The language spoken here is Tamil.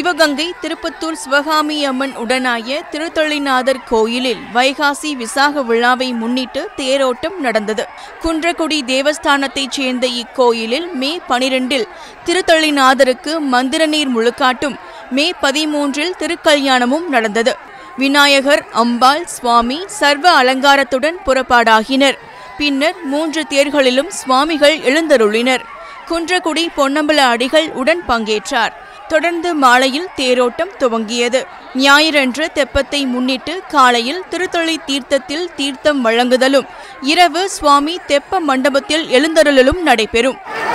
சிவகங்கை திருப்பத்தூர் சிவகாமி அம்மன் உடனாய திருத்தொழிநாதர் கோயிலில் வைகாசி விசாக விழாவை முன்னிட்டு தேரோட்டம் நடந்தது குன்றக்குடி தேவஸ்தானத்தைச் சேர்ந்த இக்கோயிலில் மே பனிரெண்டில் திருத்தொழிநாதருக்கு மந்திர நீர் முழுக்காட்டும் மே பதிமூன்றில் திருக்கல்யாணமும் நடந்தது விநாயகர் அம்பாள் சுவாமி சர்வ அலங்காரத்துடன் புறப்பாடாகினர் பின்னர் மூன்று தேர்களிலும் சுவாமிகள் எழுந்தருளினர் குன்றக்குடி பொன்னம்பல அடிகள் உடன் பங்கேற்றார் தொடர்ந்து மாலையில் தேரோட்டம் துவங்கியது ஞாயிறன்று தெப்பத்தை முன்னிட்டு காலையில் திருத்தொழி தீர்த்தத்தில் தீர்த்தம் வழங்குதலும் இரவு சுவாமி தெப்ப மண்டபத்தில் எழுந்தருளலும் நடைபெறும்